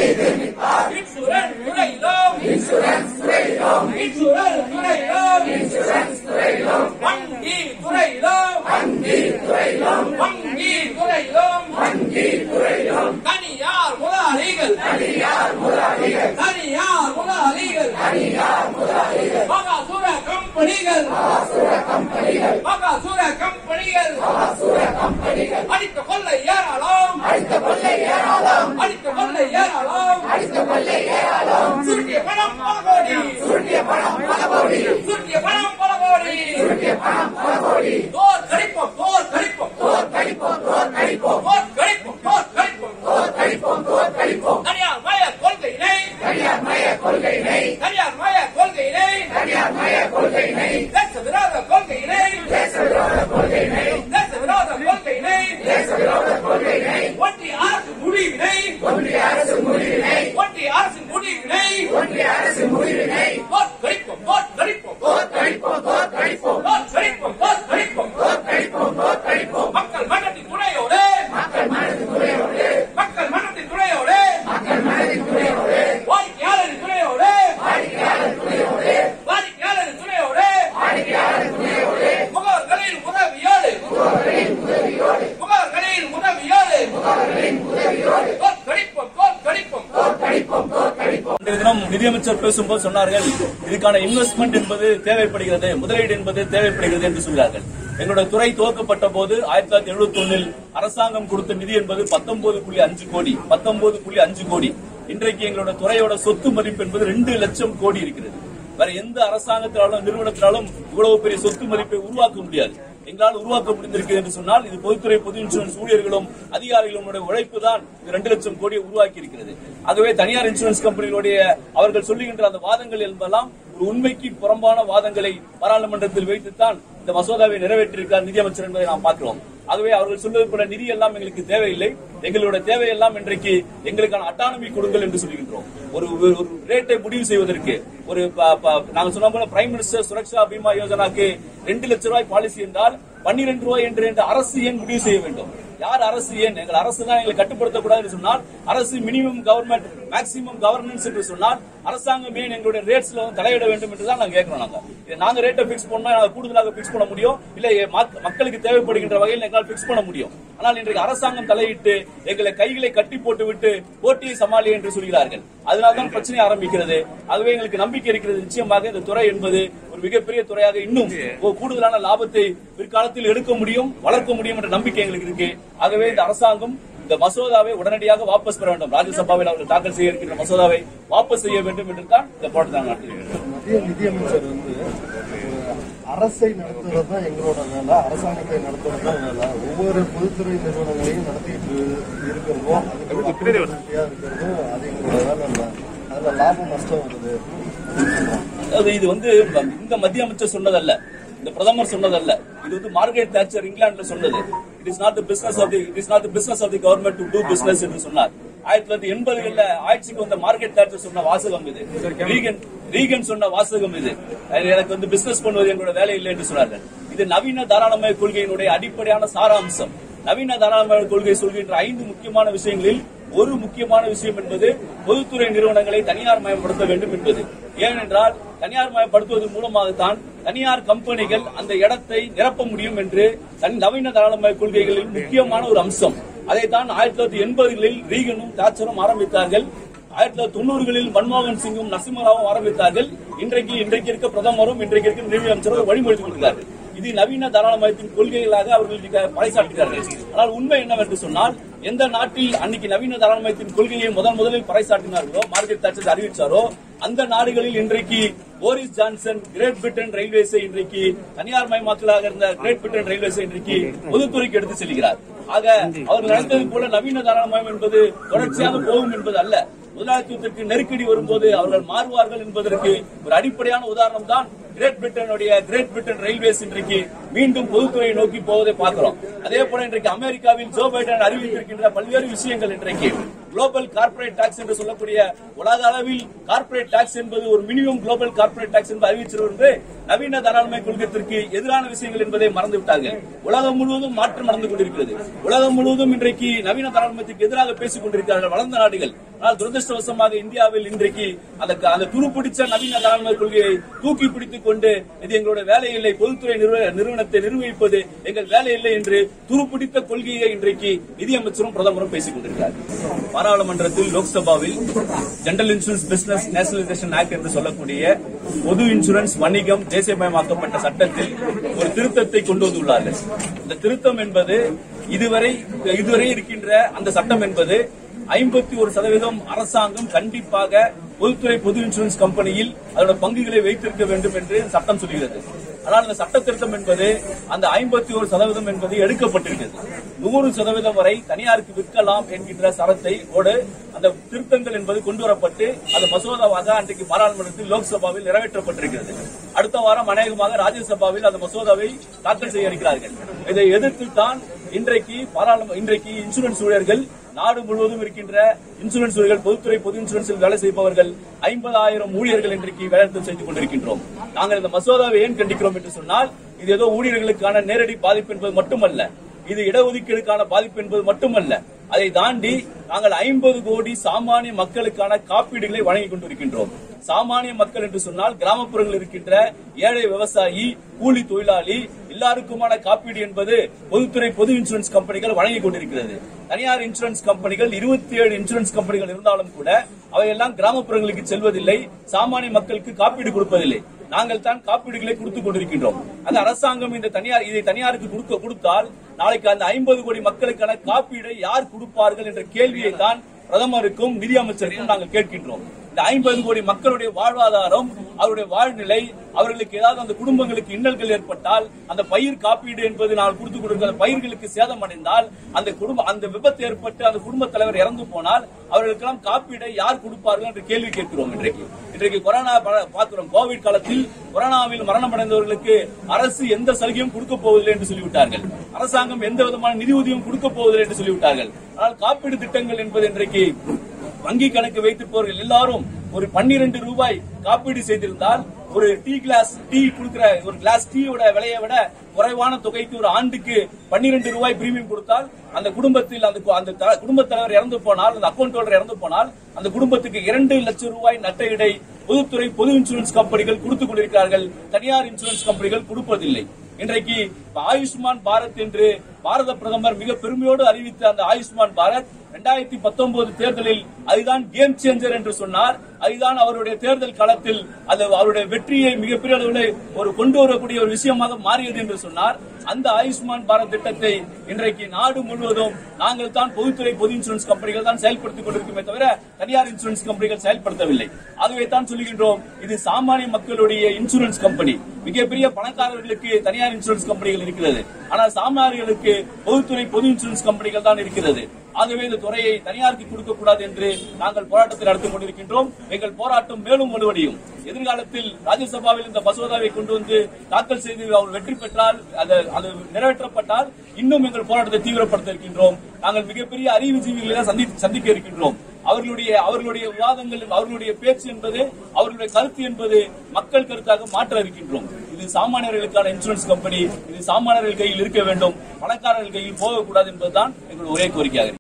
insurance துறையிலும் insurance துறையிலும் insurance துறையிலும் வங்கி துறையிலும் வங்கி துறையிலும் வங்கி துறையிலும் வங்கி துறையிலும் தனியார் முதலாளிகள் தனியார் முதலாளிகள் தனியார் முதலாளிகள் தனியார் முதலாளிகள் மகாசுர கம்பெனிகள் மகாசுர கம்பெனிகள் மகாசுர கம்பெனிகள் மகாசுர கம்பெனிகள் அடித்த கொள்ளை ஏராளம் அடித்த கொள்ளை ஏராளம் அடித்த கொள்ளை ஏராளம் அடித்த கொள்ளை ஏராளம் சுருட்டிய பணம் பல கோடி சுருட்டிய பணம் பல கோடி சுருட்டிய பணம் பல கோடி சுருட்டிய பணம் பல கோடி தோர் கடிப்போம் தோர் கடிப்போம் தோர் கடிப்போம் தோர் கடிப்போம் தோர் கடிப்போம் தோர் கடிப்போம் தோர் கடிப்போம் தோர் கடிப்போம் தனியார் மய கொள்கையினை தனியார் மய கொள்கையினை தனியார் மய கொள்கையினை தனியார் மய கொள்கையினை தேச விரோத கொள்கையினை தேச விரோத கொள்கையினை தேச விரோத கொள்கையினை தேச விரோத கொள்கையினை ஒன்றிய அரசு முடிவினை ஒன்றிய அரசு முடிவினை ஒன்றிய அரசு முடிவினை ஒன்றிய அரசு முடிவினை தோற் கழிப்போம் தோற் கழிப்போம் தோற் கழிப்போம் தோற் கழிப்போம் தோற் கழிப்போம் தோற் கழிப்போம் தோற் கழிப்போம் தோற் கழிப்போம் மக்கள் மனத்தின் துணையோடு மக்கள் மனத்தின் துணையோடு மக்கள் மனத்தின் துணையோடு மக்கள் மனத்தின் துணையோடு வாடிக்கையாளரின் துணையோடு வாடிக்கையாளரின் துணையோடு வாடிக்கையாளரின் துணையோடு வாடிக்கையாளரின் துணையோடு முகவர்களின் உதவியோடு முகவர்களின் உதவியோடு முகவர்களின் உதவியோடு முகவர்களின் உதவியோடு தோற் கழிப்போம் தோற் கழிப்போம் தோற் கழிப்போம் தோற் கழிப்போம் இன்றைய தினம் நிதியமைச்சர் பேசும்போது சொன்னார்கள் இதுக்கான இன்வெஸ்ட்மெண்ட் என்பது தேவைப்படுகிறது முதலீடு என்பது தேவைப்படுகிறது என்று சொல்கிறார்கள் எங்களுடைய துறை துவக்கப்பட்ட போது ஆயிரத்தி தொள்ளாயிரத்தி எழுபத்தி ஒன்னில் அரசாங்கம் கொடுத்த நிதி என்பது பத்தொன்பது புள்ளி அஞ்சு கோடி பத்தொன்பது புள்ளி அஞ்சு கோடி இன்றைக்கு எங்களோட துறையோட சொத்து மதிப்பு என்பது ரெண்டு லட்சம் கோடி இருக்கிறது வேற எந்த அரசாங்கத்தினாலும் நிறுவனத்தினாலும் இவ்வளவு பெரிய சொத்து மதிப்பை உருவாக்க முடியாது எங்களால் உருவாக்க முடிந்திருக்கு என்று சொன்னால் இது பொதுத்துறை பொது இன்சூரன்ஸ் ஊழியர்களும் அதிகாரிகளுடைய உழைப்பு தான் இது ரெண்டு லட்சம் கோடியை உருவாக்கி இருக்கிறது ஆகவே தனியார் இன்சூரன்ஸ் கம்பெனிகளுடைய அவர்கள் சொல்லுகின்ற அந்த வாதங்கள் என்பதெல்லாம் ஒரு உண்மைக்கு புறம்பான வாதங்களை பாராளுமன்றத்தில் வைத்துத்தான் இந்த மசோதாவை நிறைவேற்றியிருக்கார் நிதியமைச்சர் என்பதை நாம் பார்க்கிறோம் ஆகவே அவர்கள் சொல்வது போல நிதி எல்லாம் எங்களுக்கு தேவையில்லை எங்களோட தேவையெல்லாம் இன்றைக்கு எங்களுக்கான அட்டானமி கொடுங்கள் என்று சொல்கின்றோம் ஒரு ஒரு- ஒரு ரேட்டை முடிவு செய்வதற்கு ஒரு ப- ப- நாங்க சொன்ன போல பிரைம் மினிஸ்டர் சுரக்ஷா பீமா யோஜனாக்கு ரெண்டு லட்சம் ரூபாய் பாலிசி என்றால் பன்னிரண்டு ரூபாய் என்று என்று அரசு ஏன் முடிவு செய்ய வேண்டும் யார் அரசு ஏன் எங்கள் அரசு தான் எங்களை கட்டுப்படுத்தக்கூடாது என்று சொன்னால் அரசு மினிமம் கவர்மெண்ட் மேக்சிமம் கவர்னன்ஸ் என்று சொன்னால் அரசாங்கம் ஏன் எங்களுடைய ரேட்ஸ்ல வந்து தலையிட வேண்டும் என்று தான் நாங்க கேட்கிறோம் நாங்க இது நாங்க ரேட்டை பிக்ஸ் பண்ணா நாங்க கூடுதலாக பிக்ஸ் பண்ண முடியும் இல்ல எ- மக்- மக்களுக்கு தேவைப்படுகின்ற வகையில் எங்களால் பிக்ஸ் பண்ண முடியும் ஆனால் இன்றைக்கு அரசாங்கம் தலையிட்டு எங்களை கைகளை கட்டி போட்டு விட்டு போட்டியை சமாளி என்று சொல்கிறார்கள் அதனால்தான் பிரச்சனை ஆரம்பிக்கிறது ஆகவே எங்களுக்கு நம்பிக்கை இருக்கிறது நிச்சயமாக இந்த துறை என்பது ஒரு மிகப்பெரிய துறையாக இன்னும் ஒரு கூடுதலான லாபத்தை பிற்காலத்தில் எடுக்க முடியும் வளர்க்க முடியும் என்ற நம்பிக்கை எங்களுக்கு இருக்கு ஆகவே இந்த அரசாங்கம் இந்த மசோதாவை உடனடியாக வாபஸ் பெற வேண்டும் ராஜ்யசபாவில் அவர்கள் தாக்கல் செய்ய இருக்கின்ற மசோதாவை வாபஸ் செய்ய வேண்டும் என்று தான் இந்த போராட்டத்தை நாங்கள் நடத்துகிறோம் மத்திய நிதியமைச்சர் வந்து ஒரு அரசை நடத்துறது தான் எங்களோட வேலை அரசாங்கத்தை நடத்துறது தான் வேலை ஒவ்வொரு பொதுத்துறை நிறுவனங்களையும் நடத்திட்டு இருக்கிறதும் அதுக்கு accountability-ஆ இருக்கிறதும் அது எங்களோட வேலை இல்லை அதுல லாபம் நஷ்டம் வருது அதாவது இது வந்து இந்த மத்திய அமைச்சர் சொன்னதல்ல இந்த பிரதமர் சொன்னதல்ல இது வந்து மார்கரெட் தாச்சர் இங்கிலாந்துல சொன்னது it is not the business of the it is not the business of the government to do business என்று சொன்னார் ஆயிரத்தி தொள்ளாயிரத்தி எண்பதுகள்ல ஆட்சிக்கு வந்த மார்கரெட் தாச்சர் சொன்ன வாசகம் இது ரீகன் ரீகன் சொன்ன வாசகம் இது அது எனக்கு வந்து பிசினஸ் பண்ணுவது எங்களோட வேலை இல்லை என்று சொன்னார்கள் இது நவீன தாராளமய கொள்கையினுடைய அடிப்படையான சாராம்சம் நவீன தாராளமய கொள்கை சொல்கின்ற ஐந்து முக்கியமான விஷயங்களில் ஒரு முக்கியமான விஷயம் என்பது பொதுத்துறை நிறுவனங்களை தனியார் மயப்படுத்த வேண்டும் என்பது ஏனென்றால் தனியார் மயப்படுத்துவதன் மூலமாகத்தான் தனியார் கம்பெனிகள் அந்த இடத்தை நிரப்ப முடியும் என்று தனி நவீன தாராளமய கொள்கைகளில் முக்கியமான ஒரு அம்சம் அதைத்தான் ஆயிரத்தி தொள்ளாயிரத்தி எண்பதுகளில் ரீகனும் தாச்சரும் ஆரம்பித்தார்கள் ஆயிரத்தி தொள்ளாயிரத்தி தொண்ணூறுகளில் மன்மோகன் சிங்கும் நரசிம்மராவும் ஆரம்பித்தார்கள் இன்றைக்கு இன்றைக்கு இருக்க பிரதமரும் இன்றைக்கு இருக்க நிதி அமைச்சரும் வழிமொழித்துக் கொடுக்கிறார்கள் இது நவீன தாராளமயத்தின் கொள்கைகளாக அவர்கள் இங்க பறைசாற்றுகிறார்கள் ஆனால் உண்மை என்னவென்று சொன்னால் எந்த நாட்டில் அன்னைக்கு நவீன தாராளமயத்தின் கொள்கையை முதன் முதலில் பறைசாற்றினார்களோ மார்கரெட் தாச்சர் அறிவிச்சாரோ அந்த நாடுகளில் இன்றைக்கு போரிஸ் ஜான்சன் கிரேட் பிரிட்டன் ரயில்வேஸை இன்றைக்கு தனியார் மயமாக்கலாக இருந்த கிரேட் பிரிட்டன் ரயில்வேஸை இன்றைக்கு பொதுத்துறைக்கு எடுத்து செல்கிறார் ஆக அவர்கள் நினைத்தது போல நவீன தாராளமயம் என்பது தொடர்ச்சியாக போகும் என்பது அல்ல முதலாளித்துவத்திற்கு நெருக்கடி வரும்போது அவர்கள் மாறுவார்கள் என்பதற்கு ஒரு அடிப்படையான உதாரணம் தான் கிரேட் பிரிட்டனுடைய கிரேட் பிரிட்டன் ரயில்வேஸ் இன்றைக்கு மீண்டும் பொதுத்துறையை நோக்கி போவதை பார்க்கிறோம் அதே போல இன்றைக்கு அமெரிக்காவில் ஜோ பைடன் அறிவித்திருக்கின்ற பல்வேறு விஷயங்கள் இன்றைக்கு குளோபல் கார்ப்பரேட் டாக்ஸ் என்று சொல்லக்கூடிய உலக அளவில் கார்ப்பரேட் டாக்ஸ் என்பது ஒரு மினிமம் குளோபல் கார்ப்பரேட் டாக்ஸ் என்று அறிவிச்சிருந்து நவீன தாராளமய கொள்கைத்திற்கு எதிரான விஷயங்கள் என்பதை மறந்து விட்டார்கள் உலகம் முழுவதும் மாற்றம் நடந்து கொண்டிருக்கிறது உலகம் முழுவதும் இன்றைக்கு நவீன தாராளமயத்துக்கு எதிராக பேசிக் கொண்டிருக்கிறார்கள் வளர்ந்த நாடுகள் ஆனால் துரதிருஷ்டவசமாக இந்தியாவில் இன்றைக்கு அந்த அந்த துருப்பிடிச்ச நவீன தலைமை கொள்கையை தூக்கி பிடித்துக் கொண்டு இது எங்களுடைய வேலை இல்லை பொதுத்துறை நிறுவ- நிறுவனத்தை நிர்வகிப்பது எங்கள் வேலை இல்லை என்று துருப்பிடித்த கொள்கையை இன்றைக்கு நிதியமைச்சரும் பிரதமரும் பேசிக் கொண்டிருக்கிறார் பாராளுமன்றத்தில் லோக்சபாவில் general insurance business nationalisation act என்று சொல்லக்கூடிய பொது இன்சூரன்ஸ் வணிகம் தேசியமயமாக்கப்பட்ட சட்டத்தில் ஒரு திருத்தத்தை கொண்டு வந்துள்ளார்கள் இந்த திருத்தம் என்பது இதுவரை இதுவரை இருக்கின்ற அந்த சட்டம் என்பது ஐம்பத்தி ஒரு சதவீதம் அரசாங்கம் கண்டிப்பாக பொதுத்துறை பொது இன்சூரன்ஸ் கம்பெனியில் அதோட பங்குகளை வைத்திருக்க வேண்டும் என்று சட்டம் சொல்கிறது ஆனால் அந்த சட்ட திருத்தம் என்பது அந்த ஐம்பத்தி ஒரு சதவீதம் என்பது எடுக்கப்பட்டிருக்கிறது நூறு சதவீதம் வரை தனியாருக்கு விற்கலாம் என்கின்ற சரத்தை ஓடு அந்த திருத்தங்கள் என்பது கொண்டு வரப்பட்டு அது மசோதாவாக அன்றைக்கு பாராளுமன்றத்தில் லோக்சபாவில் நிறைவேற்றப்பட்டிருக்கிறது அடுத்த வாரம் அநேகமாக ராஜ்யசபாவில் அந்த மசோதாவை தாக்கல் செய்ய இருக்கிறார்கள் இதை எதிர்த்து தான் இன்றைக்கு பாராளுமன்ற இன்றைக்கு இன்சூரன்ஸ் ஊழியர்கள் நாடு முழுவதும் இருக்கின்ற இன்சூரன்ஸ் ஊழியர்கள் பொதுத்துறை பொது இன்சூரன்ஸில் வேலை செய்பவர்கள் ஐம்பதாயிரம் ஊழியர்கள் இன்றைக்கு வேலைநிறுத்தம் செய்து கொண்டிருக்கின்றோம் நாங்கள் இந்த மசோதாவை ஏன் கண்டிக்கிறோம் என்று சொன்னால் இது ஏதோ ஊழியர்களுக்கான நேரடி பாதிப்பு என்பது மட்டுமல்ல இது இடஒதுக்கீடுக்கான பாதிப்பு என்பது மட்டுமல்ல அதை தாண்டி நாங்கள் ஐம்பது கோடி சாமானிய மக்களுக்கான காப்பீடுகளை வழங்கிக் கொண்டிருக்கின்றோம் சாமானிய மக்கள் என்று சொன்னால் கிராமப்புறங்களில் இருக்கின்ற ஏழை விவசாயி கூலி தொழிலாளி எல்லாருக்குமான காப்பீடு என்பது பொதுத்துறை பொது இன்சூரன்ஸ் கம்பெனிகள் வழங்கிக் கொண்டிருக்கிறது தனியார் இன்சூரன்ஸ் கம்பெனிகள் இருபத்தி ஏழு இன்சூரன்ஸ் கம்பெனிகள் இருந்தாலும் கூட அவையெல்லாம் கிராமப்புறங்களுக்கு செல்வதில்லை சாமானிய மக்களுக்கு காப்பீடு கொடுப்பதில்லை நாங்கள் தான் காப்பீடுகளை கொடுத்துக் கொண்டிருக்கின்றோம் அந்த அரசாங்கம் இந்த தனியார் இதை தனியாருக்கு கொடுக்க கொடுத்தால் நாளைக்கு அந்த ஐம்பது கோடி மக்களுக்கான காப்பீடை யார் கொடுப்பார்கள் என்ற கேள்வியை தான் பிரதமருக்கும் நிதியமைச்சருக்கும் நாங்கள் கேட்கின்றோம் இந்த ஐம்பது கோடி மக்களுடைய வாழ்வாதாரம் அவருடைய வாழ்நிலை அவர்களுக்கு ஏதாவது அந்த குடும்பங்களுக்கு இன்னல்கள் ஏற்பட்டால் அந்த பயிர் காப்பீடு என்பது நான் கொடுத்து கொடுக்கிற அந்த பயிர்களுக்கு சேதம் அடைந்தால் அந்த குடும்ப அந்த விபத்து ஏற்பட்டு அந்த குடும்ப தலைவர் இறந்து போனால் அவர்களுக்கெல்லாம் காப்பீடை யார் கொடுப்பார்கள் என்ற கேள்வி கேட்கிறோம் இன்றைக்கு இன்றைக்கு கொரோனா ப- பார்க்கிறோம் கோவிட் காலத்தில் கொரோனாவில் மரணமடைந்தவர்களுக்கு அரசு எந்த சலுகையும் கொடுக்க போவதில்லை என்று சொல்லிவிட்டார்கள் அரசாங்கம் எந்த விதமான நிதி உதவியும் கொடுக்க போவதில்லை என்று சொல்லிவிட்டார்கள் ஆனால் காப்பீடு திட்டங்கள் என்பது இன்றைக்கு வங்கி கணக்கு வைத்திருப்பவர்கள் எல்லாரும் ஒரு பன்னிரண்டு ரூபாய் காப்பீடு செய்திருந்தால் ஒரு டீ கிளாஸ் டீ கொடுக்கிற ஒரு கிளாஸ் டீயோட விலையை விட குறைவான தொகைக்கு ஒரு ஆண்டுக்கு பன்னிரண்டு ரூபாய் பிரீமியம் கொடுத்தால் அந்த குடும்பத்தில் அந்த கு- அந்த த- குடும்பத் தலைவர் இறந்து போனால் அந்த அக்கௌண்ட் ஹோல்டர் இறந்து போனால் அந்த குடும்பத்துக்கு இரண்டு லட்சம் ரூபாய் நட்டஈடை பொதுத்துறை பொது இன்சூரன்ஸ் கம்பெனிகள் கொடுத்துக் கொண்டிருக்கிறார்கள் தனியார் இன்சூரன்ஸ் கம்பெனிகள் கொடுப்பதில்லை இன்றைக்கு இப்ப ஆயுஷ்மான் பாரத் என்று பாரத பிரதமர் மிக பெருமையோடு அறிவித்த அந்த ஆயுஷ்மான் பாரத் இரண்டாயிரத்தி பத்தொன்பது தேர்தலில் அதுதான் கேம் சேஞ்சர் என்று சொன்னார் அதுதான் அவருடைய தேர்தல் களத்தில் அது அவருடைய வெற்றியை மிகப்பெரிய அளவில் ஒரு கொண்டு வரக்கூடிய ஒரு விஷயமாக மாறியது என்று சொன்னார் அந்த ஆயுஷ்மான் பாரத் திட்டத்தை இன்றைக்கு நாடு முழுவதும் நாங்கள் தான் பொதுத்துறை பொது இன்சூரன்ஸ் கம்பெனிகள் தான் செயல்படுத்திக் கொண்டிருக்குமே தவிர தனியார் இன்சூரன்ஸ் கம்பெனிகள் செயல்படுத்தவில்லை ஆகவே தான் சொல்லுகின்றோம் இது சாமானிய மக்களுடைய இன்சூரன்ஸ் கம்பெனி மிகப்பெரிய பணக்காரர்களுக்கு தனியார் இன்சூரன்ஸ் கம்பெனிகள் இருக்கிறது ஆனால் சாமானியர்களுக்கு பொதுத்துறை பொது இன்சூரன்ஸ் கம்பெனிகள் தான் இருக்கிறது ஆகவே இந்த துறையை தனியாருக்கு கொடுக்க கூடாது என்று நாங்கள் போராட்டத்தை நடத்திக் கொண்டிருக்கின்றோம் எங்கள் போராட்டம் மேலும் வலுவடையும் எதிர்காலத்தில் ராஜ்யசபாவில் இந்த மசோதாவை கொண்டு வந்து தாக்கல் செய்து அவர் வெற்றி பெற்றால் அது அது நிறைவேற்றப்பட்டால் இன்னும் எங்கள் போராட்டத்தை தீவிரப்படுத்த இருக்கின்றோம் நாங்கள் மிகப்பெரிய அறிவுஜீவிகளை தான் சந்தி- சந்திக்க இருக்கின்றோம் அவர்களுடைய அவர்களுடைய விவாதங்கள் அவர்களுடைய பேச்சு என்பது அவர்களுடைய கருத்து என்பது மக்கள் கருத்தாக மாற்ற இருக்கின்றோம் இது சாமானியர்களுக்கான இன்சூரன்ஸ் கம்பெனி இது சாமானியர்கள் கையில் இருக்க வேண்டும் பணக்காரர்கள் கையில் போகக்கூடாது என்பதுதான் எங்கள் ஒரே கோரிக்கையாக இருக்கு